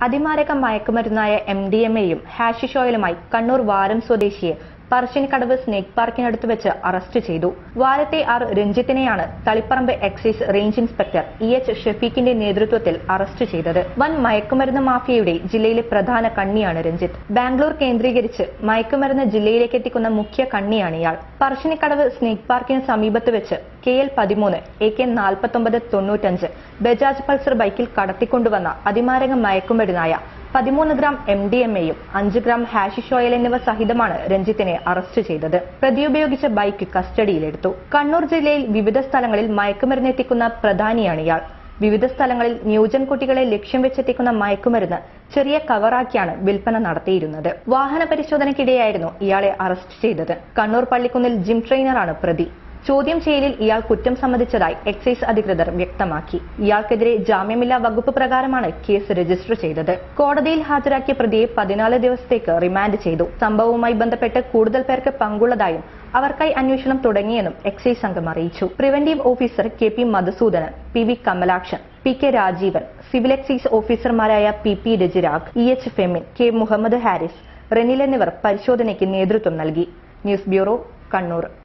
അതിമാരക മയക്കുമരുന്നായ M D M എയും hashish ഓയിലുമായി കണ്ണൂർ വാരം സ്വദേശിയെ പറശ്ശിനിക്കടവ് സ്നേക് പാർക്കിനടുത്ത് വെച്ച് അറസ്റ്റ് ചെയ്തു വാരത്തെ ആർ രഞ്ജിത്തിനെയാണ് Taliparamba excise range inspector E H ഷഫീഖിന്റെ നേതൃത്വത്തിൽ അറസ്റ്റ് ചെയ്തത് വൻ മയക്കുമരുന്ന് മാഫിയയുടെ ജില്ലയിലെ പ്രധാന കണ്ണിയാണ് രഞ്ജിത്ത് ബാംഗ്ലൂർ കേന്ദ്രീകരിച്ച് മയക്കുമരുന്ന് ജില്ലയിലേക്ക് എത്തിക്കുന്ന മുഖ്യ കണ്ണിയാണ് ഇയാൾ പറശ്ശിനിക്കടവ് സ്നേക് പാർക്കിന് സമീപത്ത് വെച്ച് കെ എൽ പതിമൂന്ന് എ കെ നാൽപ്പത്തൊമ്പത് തൊണ്ണൂറ്റഞ്ച് ബജാജ് പൾസർ ബൈക്കിൽ കടത്തിക്കൊണ്ടുവന്ന അതിമാരക മയക്കുമരുന്നായ പതിമൂന്ന് ഗ്രാം എം ഡി എം എയും അഞ്ച് ഗ്രാം ഹാഷിഷ് ഓയിൽ എന്നിവ സഹിതമാണ് രഞ്ജിത്തിനെ അറസ്റ്റ് ചെയ്തത് പ്രതി ഉപയോഗിച്ച ബൈക്ക് കസ്റ്റഡിയിലെടുത്തു കണ്ണൂർ ജില്ലയിൽ വിവിധ സ്ഥലങ്ങളിൽ മയക്കുമരുന്ന് എത്തിക്കുന്ന പ്രധാനിയാണ് ഇയാൾ വിവിധ സ്ഥലങ്ങളിൽ ന്യൂജൻ കുട്ടികളെ ലക്ഷ്യം വെച്ചെത്തിക്കുന്ന മയക്കുമരുന്ന് ചെറിയ കവറാക്കിയാണ് വിൽപ്പന നടത്തിയിരുന്നത് വാഹന പരിശോധനയ്ക്കിടെയായിരുന്നു ഇയാളെ അറസ്റ്റ് ചെയ്തത് കണ്ണൂർ പള്ളിക്കുന്നിൽ ജിം ട്രെയിനറാണ് പ്രതി ചോദ്യം ചെയ്യലിൽ ഇയാൾ കുറ്റം സമ്മതിച്ചതായി എക്സൈസ് അധികൃതർ വ്യക്തമാക്കി ഇയാൾക്കെതിരെ ജാമ്യമില്ലാ വകുപ്പ് പ്രകാരമാണ് കേസ് രജിസ്റ്റർ ചെയ്തത് കോടതിയിൽ ഹാജരാക്കിയ പ്രതിയെ പതിനാല് ദിവസത്തേക്ക് റിമാൻഡ് ചെയ്തു സംഭവവുമായി ബന്ധപ്പെട്ട് കൂടുതൽ പേർക്ക് പങ്കുള്ളതായും അവർക്കായി അന്വേഷണം തുടങ്ങിയെന്നും എക്സൈസ് സംഘം അറിയിച്ചു preventive officer K P Madhusoodanan P V Kamalakshan P K Rajeevan civil excise ഓഫീസർമാരായ P P Rejirag E H Femin K Muhammad Haris Renil എന്നിവർ പരിശോധനയ്ക്ക് നേതൃത്വം നൽകി ന്യൂസ് ബ്യൂറോ കണ്ണൂർ